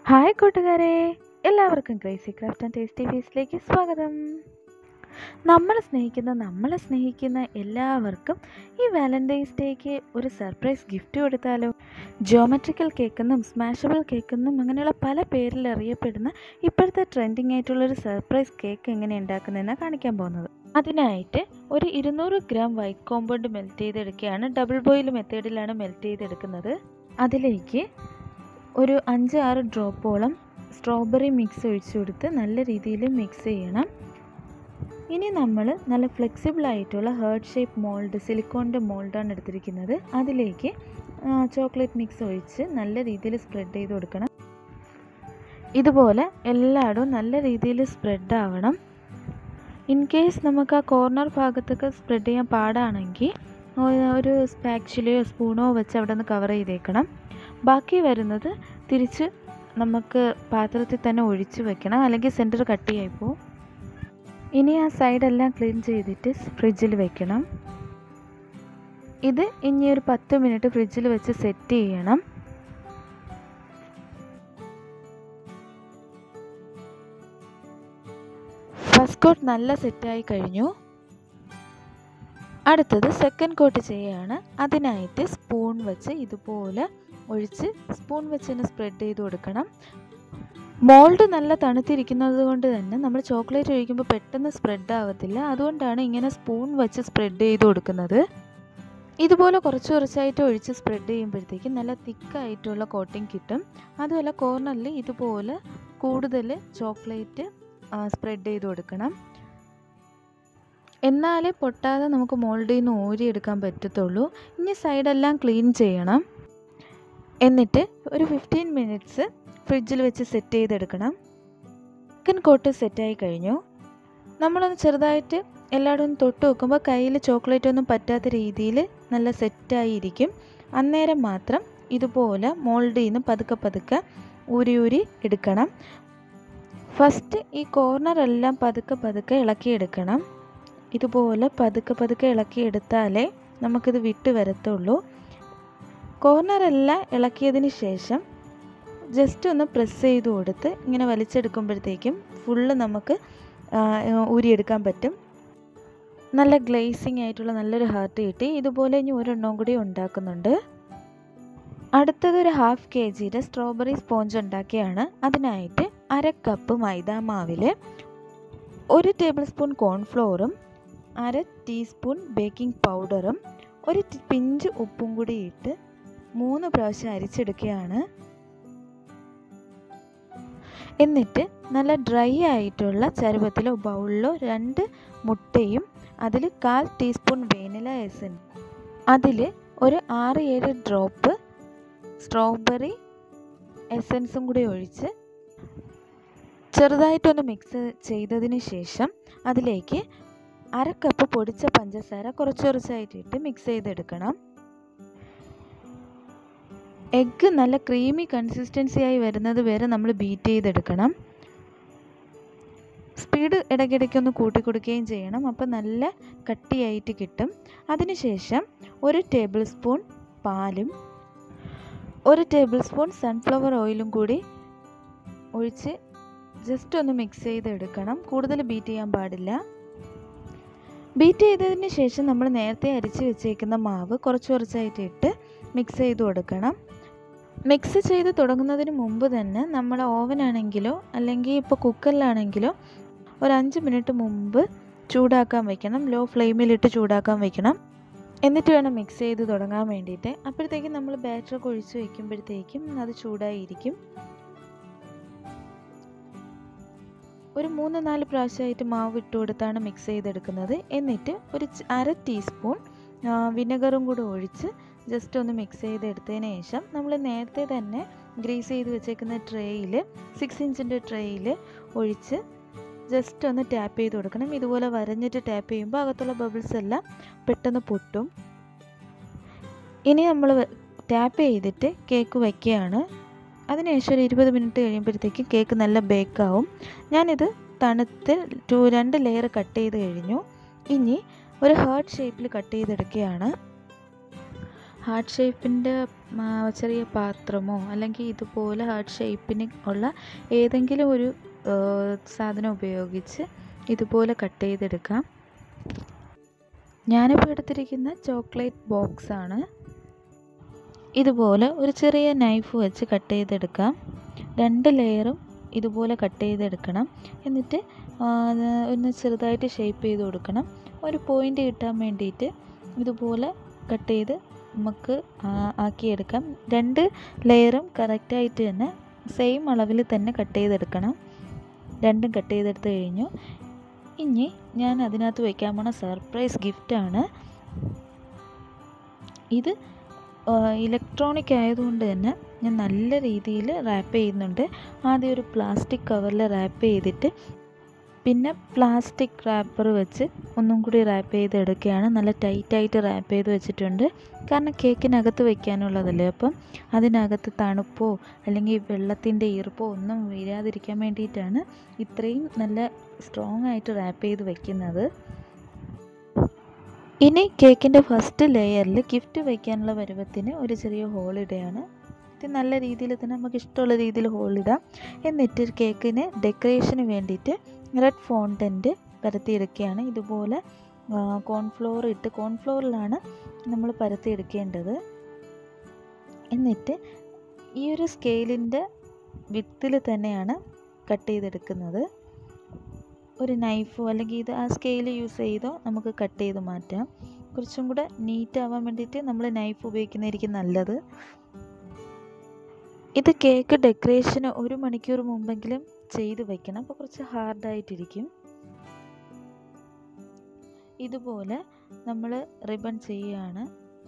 Hi കൂട്ടുകാരെ എല്ലാവർക്കും crazy craft and tasty ഫീസിലേക്ക് സ്വാഗതം നമ്മൾ സ്നേഹിക്കുന്ന നമ്മളെ സ്നേഹിക്കുന്ന എല്ലാവർക്കും ഈ വാലൻറ്റൈൻസ് ഡേക്ക് ഒരു സർപ്രൈസ് ഗിഫ്റ്റ് കൊടുത്താലോ ജോമെട്രിക്കൽ കേക്കെന്നും സ്മാഷബിൾ കേക്കെന്നും അങ്ങനെയുള്ള പല പേരിൽ അറിയപ്പെടുന്ന ഇപ്പോഴത്തെ ട്രെൻഡിങ് ആയിട്ടുള്ളൊരു സർപ്രൈസ് കേക്ക് എങ്ങനെ ഉണ്ടാക്കുന്നതെന്ന് കാണിക്കാൻ പോകുന്നത് അതിനായിട്ട് ഒരു ഇരുന്നൂറ് ഗ്രാം വൈറ്റ് കോമ്പൗണ്ട് മെൽറ്റ് ചെയ്തെടുക്കുകയാണ് ഡബിൾ ബോയിൽ മെത്തേഡിലാണ് മെൽറ്റ് ചെയ്തെടുക്കുന്നത് അതിലേക്ക് ഒരു അഞ്ച് ആറ് ഡ്രോപ്പോളം സ്ട്രോബെറി മിക്സ് ഒഴിച്ചു കൊടുത്ത് നല്ല രീതിയിൽ മിക്സ് ചെയ്യണം ഇനി നമ്മൾ നല്ല ഫ്ലെക്സിബിൾ ആയിട്ടുള്ള ഹേർട്ട് ഷേപ്പ് മോൾഡ് സിലിക്കോണിൻ്റെ മോൾഡാണ് എടുത്തിരിക്കുന്നത് അതിലേക്ക് ചോക്ലേറ്റ് മിക്സ് ഒഴിച്ച് നല്ല രീതിയിൽ സ്പ്രെഡ് ചെയ്ത് കൊടുക്കണം ഇതുപോലെ എല്ലായിടവും നല്ല രീതിയിൽ സ്പ്രെഡ് ആവണം ഇൻ കേസ് നമുക്ക് ആ കോർണർ ഭാഗത്തൊക്കെ സ്പ്രെഡ് ചെയ്യാൻ പാടാണെങ്കിൽ ഒരു സ്പാക്ഷിലയോ സ്പൂണോ വെച്ച് അവിടെ നിന്ന് കവർ ചെയ്തേക്കണം ബാക്കി വരുന്നത് തിരിച്ച് നമുക്ക് പാത്രത്തിൽ തന്നെ ഒഴിച്ച് വെക്കണം അല്ലെങ്കിൽ സെൻറ്റർ കട്ടിയായി പോവും ഇനി ആ സൈഡെല്ലാം ക്ലീൻ ചെയ്തിട്ട് ഫ്രിഡ്ജിൽ വെക്കണം ഇത് ഇനി ഒരു പത്ത് മിനിറ്റ് ഫ്രിഡ്ജിൽ വെച്ച് സെറ്റ് ചെയ്യണം ഫസ്റ്റ് കോട്ട് നല്ല സെറ്റായി കഴിഞ്ഞു അടുത്തത് സെക്കൻഡ് കോട്ട് ചെയ്യുകയാണ് അതിനായിട്ട് സ്പൂൺ വെച്ച് ഇതുപോലെ ഒഴിച്ച് സ്പൂൺ വെച്ച് തന്നെ സ്പ്രെഡ് ചെയ്ത് കൊടുക്കണം മോൾഡ് നല്ല തണുത്തിരിക്കുന്നത് കൊണ്ട് തന്നെ നമ്മൾ ചോക്ലേറ്റ് ഒഴിക്കുമ്പോൾ പെട്ടെന്ന് സ്പ്രെഡ് ആവത്തില്ല അതുകൊണ്ടാണ് ഇങ്ങനെ സ്പൂൺ വെച്ച് സ്പ്രെഡ് ചെയ്ത് കൊടുക്കുന്നത് ഇതുപോലെ കുറച്ച് കുറച്ചായിട്ട് ഒഴിച്ച് സ്പ്രെഡ് ചെയ്യുമ്പോഴത്തേക്കും നല്ല തിക്കായിട്ടുള്ള കോട്ടിങ് കിട്ടും അതുമല്ല കോർണറിൽ ഇതുപോലെ കൂടുതൽ ചോക്ലേറ്റ് സ്പ്രെഡ് ചെയ്ത് കൊടുക്കണം എന്നാലേ പൊട്ടാതെ നമുക്ക് മോൾഡിൽ നിന്ന് ഊരിയെടുക്കാൻ പറ്റത്തുള്ളൂ ഇനി സൈഡെല്ലാം ക്ലീൻ ചെയ്യണം എന്നിട്ട് ഒരു ഫിഫ്റ്റീൻ മിനിറ്റ്സ് ഫ്രിഡ്ജിൽ വെച്ച് സെറ്റ് ചെയ്തെടുക്കണം ചിക്കൻ കോട്ട് സെറ്റായി കഴിഞ്ഞു നമ്മളൊന്ന് ചെറുതായിട്ട് എല്ലായിടും തൊട്ട് വെക്കുമ്പോൾ കയ്യിൽ ചോക്ലേറ്റ് ഒന്നും പറ്റാത്ത രീതിയിൽ നല്ല സെറ്റായി ഇരിക്കും അന്നേരം മാത്രം ഇതുപോലെ മോൾഡിൽ നിന്ന് പതുക്കെ പതുക്കെ ഊരി ഊരി എടുക്കണം ഫസ്റ്റ് ഈ കോർണറെല്ലാം പതുക്കെ പതുക്കെ ഇളക്കിയെടുക്കണം ഇതുപോലെ പതുക്കെ പതുക്കെ ഇളക്കിയെടുത്താലേ നമുക്കിത് വിട്ട് വരത്തുള്ളൂ കോർണറെല്ലാം ഇളക്കിയതിന് ശേഷം ജസ്റ്റ് ഒന്ന് പ്രസ് ചെയ്ത് കൊടുത്ത് ഇങ്ങനെ വലിച്ചെടുക്കുമ്പോഴത്തേക്കും ഫുള്ള് നമുക്ക് ഊരിയെടുക്കാൻ പറ്റും നല്ല ഗ്ലേസിങ് ആയിട്ടുള്ള നല്ലൊരു ഹാർട്ട് കിട്ടി ഇതുപോലെ ഇനി ഒരെണ്ണം കൂടി ഉണ്ടാക്കുന്നുണ്ട് അടുത്തത് ഒരു ഹാഫ് കെ ജിയുടെ സ്ട്രോബെറി സ്പോഞ്ച് ഉണ്ടാക്കിയാണ് അതിനായിട്ട് അര കപ്പ് മൈദ മാവിൽ ഒരു ടേബിൾ സ്പൂൺ കോൺഫ്ലോറും അര ടീസ്പൂൺ ബേക്കിംഗ് പൗഡറും ഒരു പിഞ്ച് ഉപ്പും കൂടി ഇട്ട് മൂന്ന് പ്രാവശ്യം അരിച്ചെടുക്കുകയാണ് എന്നിട്ട് നല്ല ഡ്രൈ ആയിട്ടുള്ള ചരുവത്തിലോ ബൗളിലോ രണ്ട് മുട്ടയും അതിൽ കാൽ ടീസ്പൂൺ വേനില എസൻ അതിൽ ഒരു ആറ് ഏഴ് ഡ്രോപ്പ് സ്ട്രോബെറി എസൻസും കൂടി ഒഴിച്ച് ചെറുതായിട്ടൊന്ന് മിക്സ് ചെയ്തതിന് ശേഷം അതിലേക്ക് അര കപ്പ് പൊടിച്ച പഞ്ചസാര കുറച്ച് കുറച്ചായിട്ട് ഇട്ട് മിക്സ് ചെയ്തെടുക്കണം എഗ്ഗ് നല്ല ക്രീമി കൺസിസ്റ്റൻസി ആയി വരുന്നത് വരെ നമ്മൾ ബീറ്റ് ചെയ്തെടുക്കണം സ്പീഡ് ഇടയ്ക്കിടയ്ക്കൊന്ന് കൂട്ടി കൊടുക്കുകയും ചെയ്യണം അപ്പോൾ നല്ല കട്ടിയായിട്ട് കിട്ടും അതിനുശേഷം ഒരു ടേബിൾ സ്പൂൺ പാലും ഒരു ടേബിൾ സ്പൂൺ സൺഫ്ലവർ ഓയിലും കൂടി ഒഴിച്ച് ജസ്റ്റ് ഒന്ന് മിക്സ് ചെയ്തെടുക്കണം കൂടുതൽ ബീറ്റ് ചെയ്യാൻ പാടില്ല ബീറ്റ് ചെയ്തതിന് ശേഷം നമ്മൾ നേരത്തെ അരിച്ച് വെച്ചേക്കുന്ന മാവ് കുറച്ച് കുറച്ചായിട്ട് ഇട്ട് മിക്സ് ചെയ്ത് കൊടുക്കണം മിക്സ് ചെയ്ത് തുടങ്ങുന്നതിന് മുമ്പ് തന്നെ നമ്മൾ ഓവനാണെങ്കിലോ അല്ലെങ്കിൽ ഇപ്പോൾ കുക്കറിലാണെങ്കിലോ ഒരു അഞ്ച് മിനിറ്റ് മുമ്പ് ചൂടാക്കാൻ വെക്കണം ലോ ഫ്ലെയിമിലിട്ട് ചൂടാക്കാൻ വെക്കണം എന്നിട്ട് വേണം മിക്സ് ചെയ്ത് തുടങ്ങാൻ വേണ്ടിയിട്ട് അപ്പോഴത്തേക്കും നമ്മൾ ബാറ്ററൊക്കെ ഒഴിച്ച് വയ്ക്കുമ്പോഴത്തേക്കും അത് ചൂടായിരിക്കും ഒരു മൂന്ന് നാല് പ്രാവശ്യമായിട്ട് മാവ് ഇട്ട് കൊടുത്താണ് മിക്സ് ചെയ്തെടുക്കുന്നത് എന്നിട്ട് ഒരു അര ടീസ്പൂൺ വിനെഗറും കൂടെ ഒഴിച്ച് ജസ്റ്റ് ഒന്ന് മിക്സ് ചെയ്തെടുത്തതിന് ശേഷം നമ്മൾ നേരത്തെ തന്നെ ഗ്രീസ് ചെയ്ത് വെച്ചേക്കുന്ന ട്രേയിൽ സിക്സ് ഇഞ്ചിൻ്റെ ട്രേയിൽ ഒഴിച്ച് ജസ്റ്റ് ഒന്ന് ടാപ്പ് ചെയ്ത് കൊടുക്കണം ഇതുപോലെ വരഞ്ഞിട്ട് ടാപ്പ് ചെയ്യുമ്പോൾ അകത്തുള്ള ബബിൾസ് എല്ലാം പെട്ടെന്ന് പൊട്ടും ഇനി നമ്മൾ ടാപ്പ് ചെയ്തിട്ട് കേക്ക് വയ്ക്കുകയാണ് അതിനുശേഷം ഒരു ഇരുപത് മിനിറ്റ് കഴിയുമ്പോഴത്തേക്ക് കേക്ക് നല്ല ബേക്കാവും ഞാനിത് തണുത്ത് ടു രണ്ട് ലെയർ കട്ട് ചെയ്ത് കഴിഞ്ഞു ഇനി ഒരു ഹാർട്ട് ഷേപ്പിൽ കട്ട് ചെയ്തെടുക്കുകയാണ് ഹാർട്ട് ഷേപ്പിൻ്റെ ചെറിയ പാത്രമോ അല്ലെങ്കിൽ ഇതുപോലെ ഹാർട്ട് ഷേപ്പിന് ഉള്ള ഏതെങ്കിലും ഒരു സാധനം ഉപയോഗിച്ച് ഇതുപോലെ കട്ട് ചെയ്തെടുക്കാം ഞാനിപ്പോൾ എടുത്തിരിക്കുന്ന ചോക്ലേറ്റ് ബോക്സ് ആണ് ഇതുപോലെ ഒരു ചെറിയ നൈഫ് വെച്ച് കട്ട് ചെയ്തെടുക്കാം രണ്ട് ലെയറും ഇതുപോലെ കട്ട് ചെയ്തെടുക്കണം എന്നിട്ട് ഒന്ന് ചെറുതായിട്ട് ഷേപ്പ് ചെയ്ത് കൊടുക്കണം ഒരു പോയിൻ്റ് കിട്ടാൻ വേണ്ടിയിട്ട് ഇതുപോലെ കട്ട് ചെയ്ത് നമുക്ക് ആക്കിയെടുക്കാം രണ്ട് ലെയറും കറക്റ്റായിട്ട് തന്നെ സെയിം അളവിൽ തന്നെ കട്ട് ചെയ്തെടുക്കണം രണ്ടും കട്ട് ചെയ്തെടുത്ത് കഴിഞ്ഞു ഇനി ഞാൻ അതിനകത്ത് വയ്ക്കാൻ പോണ സർപ്രൈസ് ഗിഫ്റ്റാണ് ഇത് ഇലക്ട്രോണിക് ആയതുകൊണ്ട് തന്നെ ഞാൻ നല്ല രീതിയിൽ റാപ്പ് ചെയ്യുന്നുണ്ട് ആദ്യം ഒരു പ്ലാസ്റ്റിക് കവറിൽ റാപ്പ് ചെയ്തിട്ട് പിന്നെ പ്ലാസ്റ്റിക് റാപ്പർ വെച്ച് ഒന്നും കൂടി റാപ്പ് ചെയ്തെടുക്കുകയാണ് നല്ല ടൈറ്റായിട്ട് റാപ്പ് ചെയ്ത് വെച്ചിട്ടുണ്ട് കാരണം കേക്കിനകത്ത് വയ്ക്കാനുള്ളതല്ലേ അപ്പം അതിനകത്ത് തണുപ്പോ അല്ലെങ്കിൽ വെള്ളത്തിൻ്റെ ഈർപ്പോ ഒന്നും വീഴാതിരിക്കാൻ വേണ്ടിയിട്ടാണ് ഇത്രയും നല്ല സ്ട്രോങ് ആയിട്ട് റാപ്പ് ചെയ്ത് വയ്ക്കുന്നത് ഇനി കേക്കിൻ്റെ ഫസ്റ്റ് ലെയറിൽ ഗിഫ്റ്റ് വയ്ക്കാനുള്ള പരുവത്തിന് ഒരു ചെറിയ ഹോൾ ഇടുകയാണ് ഇത് നല്ല രീതിയിൽ തന്നെ നമുക്ക് ഇഷ്ടമുള്ള രീതിയിൽ ഹോൾ ഇടാം എന്നിട്ട് കേക്കിന് ഡെക്കറേഷന് വേണ്ടിയിട്ട് റെഡ് ഫോണ്ടൻറ്റ് പരത്തിയെടുക്കുകയാണ് ഇതുപോലെ കോൺഫ്ലോർ ഇട്ട് കോൺഫ്ലോറിലാണ് നമ്മൾ പരത്തിയെടുക്കേണ്ടത് എന്നിട്ട് ഈ ഒരു സ്കെയിലിൻ്റെ വിത്തിൽ തന്നെയാണ് കട്ട് ചെയ്തെടുക്കുന്നത് ഒരു നൈഫോ അല്ലെങ്കിൽ ഇത് ആ സ്കെയിൽ യൂസ് ചെയ്തോ നമുക്ക് കട്ട് ചെയ്ത് മാറ്റാം കുറച്ചും കൂടെ നീറ്റ് ആവാൻ വേണ്ടിയിട്ട് നമ്മൾ നൈഫ് ഉപയോഗിക്കുന്നതായിരിക്കും നല്ലത് ഇത് കേക്ക് ഡെക്കറേഷന് ഒരു മണിക്കൂർ മുമ്പെങ്കിലും ചെയ്ത് വെക്കണം അപ്പോൾ കുറച്ച് ഹാർഡായിട്ടിരിക്കും ഇതുപോലെ നമ്മൾ റിബൺ ചെയ്യുകയാണ്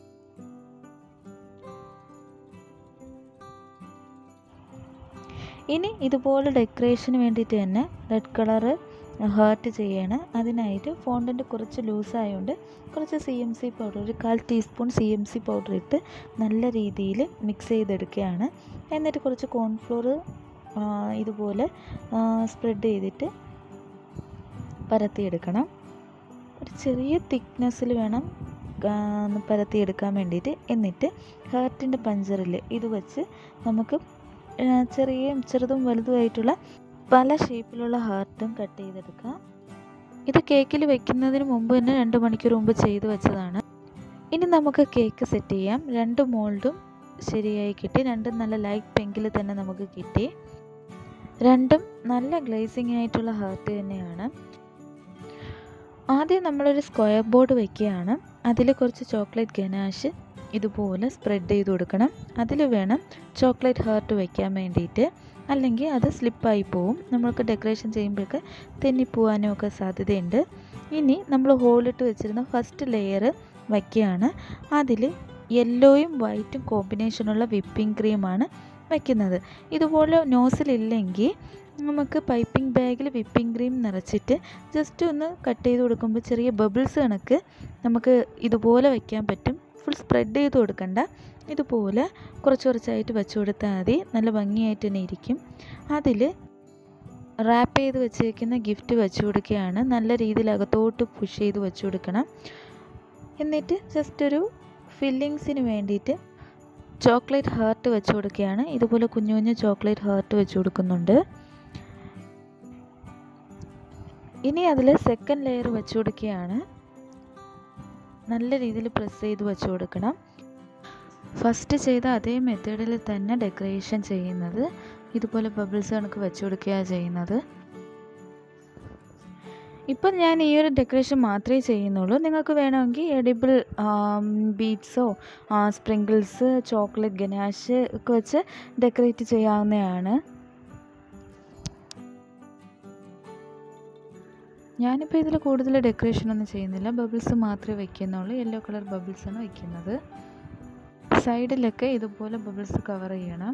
ഇനി ഇതുപോലെ ഡെക്കറേഷന് വേണ്ടിയിട്ട് തന്നെ റെഡ് കളറ് ഹേർട്ട് ചെയ്യണം അതിനായിട്ട് ഫോണ്ടൻ്റ് കുറച്ച് ലൂസായതുകൊണ്ട് കുറച്ച് സി എം സി പൗഡർ ഒരു കാൽ teaspoon C M C powder ഇട്ട് നല്ല രീതിയിൽ മിക്സ് ചെയ്തെടുക്കുകയാണ് എന്നിട്ട് കുറച്ച് കോൺഫ്ലോർ ഇതുപോലെ സ്പ്രെഡ് ചെയ്തിട്ട് പരത്തിയെടുക്കണം ഒരു ചെറിയ തിക്നെസ്സിൽ വേണം പരത്തിയെടുക്കാൻ വേണ്ടിയിട്ട് എന്നിട്ട് ഹാർട്ടിൻ്റെ പഞ്ചറിൽ ഇത് വെച്ച് നമുക്ക് ചെറിയ ചെറുതും വലുതുമായിട്ടുള്ള പല ഷേപ്പിലുള്ള ഹാർട്ടും കട്ട് ചെയ്തെടുക്കാം ഇത് കേക്കിൽ വെക്കുന്നതിന് മുമ്പ് തന്നെ രണ്ട് മണിക്കൂർ മുമ്പ് ചെയ്ത് വെച്ചതാണ് ഇനി നമുക്ക് കേക്ക് സെറ്റ് ചെയ്യാം രണ്ട് മോൾഡും ശരിയായി കിട്ടി രണ്ടും നല്ല ലൈറ്റ് പിങ്കിൽ തന്നെ നമുക്ക് കിട്ടി രണ്ടും നല്ല ഗ്ലേസിങ് ആയിട്ടുള്ള ഹാർട്ട് തന്നെയാണ് ആദ്യം നമ്മളൊരു സ്ക്വയർ ബോർഡ് വയ്ക്കുകയാണ് അതിൽ കുറച്ച് ചോക്ലേറ്റ് ഗനാഷ് ഇതുപോലെ സ്പ്രെഡ് ചെയ്ത് കൊടുക്കണം അതിൽ വേണം ചോക്ലേറ്റ് ഹാർട്ട് വയ്ക്കാൻ വേണ്ടിയിട്ട് അല്ലെങ്കിൽ അത് സ്ലിപ്പായി പോവും നമ്മൾക്ക് ഡെക്കറേഷൻ ചെയ്യുമ്പോഴൊക്കെ തെന്നിപ്പോവാനും ഒക്കെ സാധ്യതയുണ്ട് ഇനി നമ്മൾ ഹോളിട്ട് വെച്ചിരുന്ന ഫസ്റ്റ് ലെയർ വയ്ക്കുകയാണ് അതിൽ യെല്ലോയും വൈറ്റും കോമ്പിനേഷനുള്ള വിപ്പിംഗ് ക്രീമാണ് വയ്ക്കുന്നത് ഇതുപോലെ നോസിലില്ലെങ്കിൽ നമുക്ക് പൈപ്പിംഗ് ബാഗിൽ വിപ്പിംഗ് ക്രീം നിറച്ചിട്ട് ജസ്റ്റ് ഒന്ന് കട്ട് ചെയ്ത് കൊടുക്കുമ്പോൾ ചെറിയ ബബിൾസ് കണക്ക് നമുക്ക് ഇതുപോലെ വയ്ക്കാൻ പറ്റും ഫുൾ സ്പ്രെഡ് ചെയ്ത് കൊടുക്കണ്ട ഇതുപോലെ കുറച്ച് കുറച്ചായിട്ട് വെച്ച് കൊടുത്താൽ മതി നല്ല ഭംഗിയായിട്ട് തന്നെ ഇരിക്കും അതിൽ റാപ്പ് ചെയ്ത് വെച്ചേക്കുന്ന ഗിഫ്റ്റ് വെച്ച് കൊടുക്കുകയാണ് നല്ല രീതിയിൽ അകത്തോട്ട് പുഷ് ചെയ്ത് വെച്ച് കൊടുക്കണം എന്നിട്ട് ജസ്റ്റ് ഒരു ഫില്ലിങ്സിന് വേണ്ടിയിട്ട് ചോക്ലേറ്റ് ഹാർട്ട് വെച്ച് കൊടുക്കുകയാണ് ഇതുപോലെ കുഞ്ഞു കുഞ്ഞു ചോക്ലേറ്റ് ഹാർട്ട് വെച്ച് കൊടുക്കുന്നുണ്ട് ഇനി അതിൽ സെക്കൻഡ് ലെയർ വെച്ച് കൊടുക്കുകയാണ് നല്ല രീതിയിൽ പ്രസ് ചെയ്ത് വെച്ച് കൊടുക്കണം ഫസ്റ്റ് ചെയ്ത അതേ മെത്തേഡിൽ തന്നെ ഡെക്കറേഷൻ ചെയ്യുന്നത് ഇതുപോലെ ബബിൾസ് കണക്ക് വെച്ച് കൊടുക്കുകയാണ് ചെയ്യുന്നത് ഇപ്പം ഞാൻ ഈ ഒരു ഡെക്കറേഷൻ മാത്രമേ ചെയ്യുന്നുള്ളൂ നിങ്ങൾക്ക് വേണമെങ്കിൽ എഡിബിൾ ബീഡ്സോ സ്പ്രിങ്കിൾസ് ചോക്ലേറ്റ് ഗനാഷ് ഒക്കെ വെച്ച് ഡെക്കറേറ്റ് ചെയ്യാവുന്നതാണ് ഞാനിപ്പോൾ ഇതിൽ കൂടുതൽ ഡെക്കറേഷൻ ഒന്നും ചെയ്യുന്നില്ല ബബിൾസ് മാത്രമേ വയ്ക്കുന്നുള്ളൂ യെല്ലോ കളർ ബബിൾസാണ് വയ്ക്കുന്നത് സൈഡിലൊക്കെ ഇതുപോലെ ബബിൾസ് കവർ ചെയ്യണം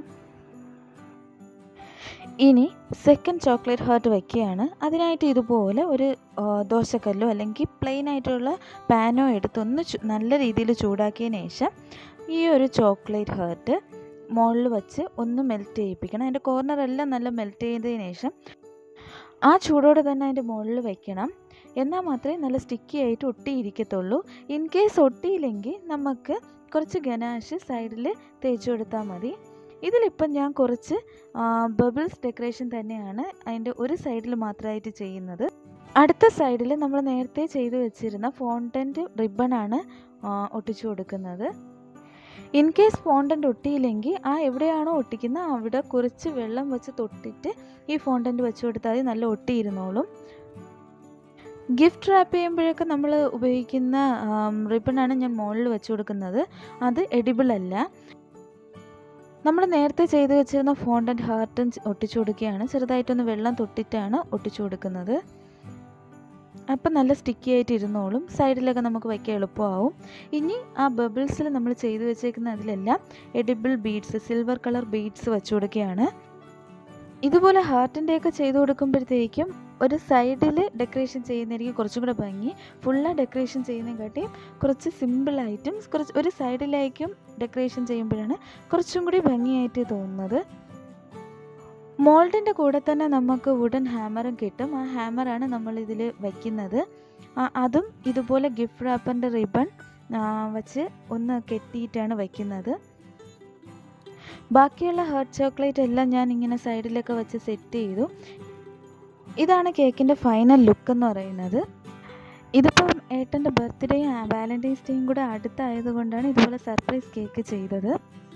ഇനി സെക്കൻഡ് ചോക്ലേറ്റ് ഹാർട്ട് വയ്ക്കുകയാണ് അതിനായിട്ട് ഇതുപോലെ ഒരു ദോശക്കല്ലോ അല്ലെങ്കിൽ പ്ലെയിൻ ആയിട്ടുള്ള പാനോ എടുത്തൊന്ന് നല്ല രീതിയിൽ ചൂടാക്കിയതിന് ശേഷം ഈ ഒരു ചോക്ലേറ്റ് ഹാർട്ട് മുകളിൽ വെച്ച് ഒന്ന് മെൽറ്റ് ചെയ്യിപ്പിക്കണം അതിൻ്റെ കോർണറെല്ലാം നല്ല മെൽറ്റ് ചെയ്തതിന് ശേഷം ആ ചൂടോടെ തന്നെ അതിൻ്റെ മുകളിൽ വെക്കണം എന്നാൽ മാത്രമേ നല്ല സ്റ്റിക്കി ആയിട്ട് ഒട്ടിയിരിക്കത്തുള്ളൂ ഇൻ കേസ് ഒട്ടിയില്ലെങ്കിൽ നമുക്ക് കുറച്ച് ഗനാഷ് സൈഡിൽ തേച്ച് കൊടുത്താൽ മതി ഇതിലിപ്പം ഞാൻ കുറച്ച് ബബിൾസ് ഡെക്കറേഷൻ തന്നെയാണ് അതിൻ്റെ ഒരു സൈഡിൽ മാത്രമായിട്ട് ചെയ്യുന്നത് അടുത്ത സൈഡിൽ നമ്മൾ നേരത്തെ ചെയ്തു വെച്ചിരുന്ന ഫോണ്ടൻറ്റ് റിബണാണ് ഒട്ടിച്ചു കൊടുക്കുന്നത് ഇൻ കേസ് ഫോണ്ടൻ്റ് ഒട്ടിയില്ലെങ്കിൽ ആ എവിടെയാണോ ഒട്ടിക്കുന്നത് അവിടെ കുറച്ച് വെള്ളം വെച്ച് തൊട്ടിട്ട് ഈ ഫോണ്ടൻ്റ് വെച്ച് കൊടുത്താൽ മതി നല്ല ഒട്ടിയിരുന്നോളും ഗിഫ്റ്റ് റാപ്പ് ചെയ്യുമ്പോഴൊക്കെ നമ്മൾ ഉപയോഗിക്കുന്ന റിബണാണ് ഞാൻ മുകളിൽ വെച്ച് കൊടുക്കുന്നത് അത് എഡിബിൾ അല്ല നമ്മൾ നേരത്തെ ചെയ്ത് വെച്ചിരുന്ന ഫോണ്ടൻ്റ് ഹാർട്ടും ഒട്ടിച്ചു കൊടുക്കുകയാണ് ചെറുതായിട്ടൊന്ന് വെള്ളം തൊട്ടിട്ടാണ് ഒട്ടിച്ചു കൊടുക്കുന്നത് അപ്പം നല്ല സ്റ്റിക്കി ആയിട്ട് ഇരുന്നോളും സൈഡിലൊക്കെ നമുക്ക് വയ്ക്കാൻ എളുപ്പമാവും ഇനി ആ ബബിൾസിൽ നമ്മൾ ചെയ്തു വെച്ചേക്കുന്ന അതിലെല്ലാം edible beads silver colour beads വെച്ചു കൊടുക്കുകയാണ് ഇതുപോലെ ഹാർട്ടിൻ്റെയൊക്കെ ചെയ്തു കൊടുക്കുമ്പോഴത്തേക്കും ഒരു സൈഡിൽ ഡെക്കറേഷൻ ചെയ്യുന്നതായിരിക്കും കുറച്ചും കൂടെ ഭംഗി ഫുള്ള് ഡെക്കറേഷൻ ചെയ്യുന്നതിനെക്കാട്ടിയും കുറച്ച് സിമ്പിളായിട്ടും കുറച്ച് ഒരു സൈഡിലേക്കും ഡെക്കറേഷൻ ചെയ്യുമ്പോഴാണ് കുറച്ചും കൂടി ഭംഗിയായിട്ട് തോന്നുന്നത് മോൾഡിൻ്റെ കൂടെ തന്നെ നമുക്ക് വുഡൻ ഹാമറും കിട്ടും ആ ഹാമറാണ് നമ്മൾ ഇതിൽ വയ്ക്കുന്നത് അതും ഇതുപോലെ ഗിഫ്റ്റ് റാപ്പറിൻ്റെ റിബൺ വച്ച് ഒന്ന് കെട്ടിയിട്ടാണ് വയ്ക്കുന്നത് ബാക്കിയുള്ള ഹാർട്ട് ചോക്ലേറ്റ് എല്ലാം ഞാൻ ഇങ്ങനെ സൈഡിലൊക്കെ വെച്ച് സെറ്റ് ചെയ്തു ഇതാണ് കേക്കിൻ്റെ ഫൈനൽ ലുക്ക് എന്ന് പറയുന്നത് ഇതിപ്പം ഏട്ടൻ്റെ ബർത്ത്ഡേയും വാലൻറ്റൈൻസ് ഡേയും കൂടെ അടുത്തായത് കൊണ്ടാണ് ഇതുപോലെ സർപ്രൈസ് കേക്ക് ചെയ്തത്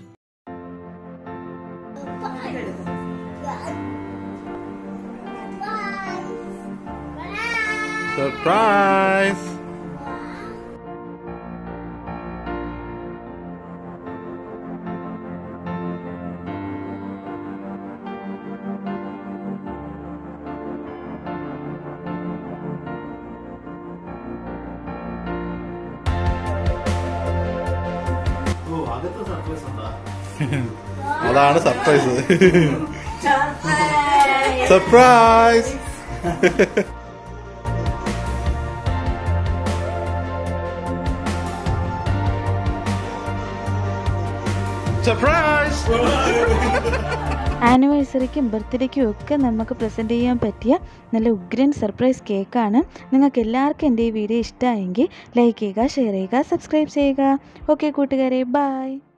Surprise! ഓ അകത്ത് സർപ്രൈസ് എന്താ അതാണ് സർപ്രൈസ് സർപ്രൈസ് സർപ്രൈസ് ആനിവേഴ്സറിക്കും ബർത്ത്ഡേക്കും ഒക്കെ നമുക്ക് പ്രസൻറ്റ് ചെയ്യാൻ പറ്റിയ നല്ല ഉഗ്രൻ സർപ്രൈസ് കേക്കാണ് നിങ്ങൾക്ക് എല്ലാവർക്കും എൻ്റെ ഈ വീഡിയോ ഇഷ്ടമായെങ്കിൽ ലൈക്ക് ചെയ്യുക ഷെയർ ചെയ്യുക സബ്സ്ക്രൈബ് ചെയ്യുക ഓക്കെ കൂട്ടുകാരെ ബായ്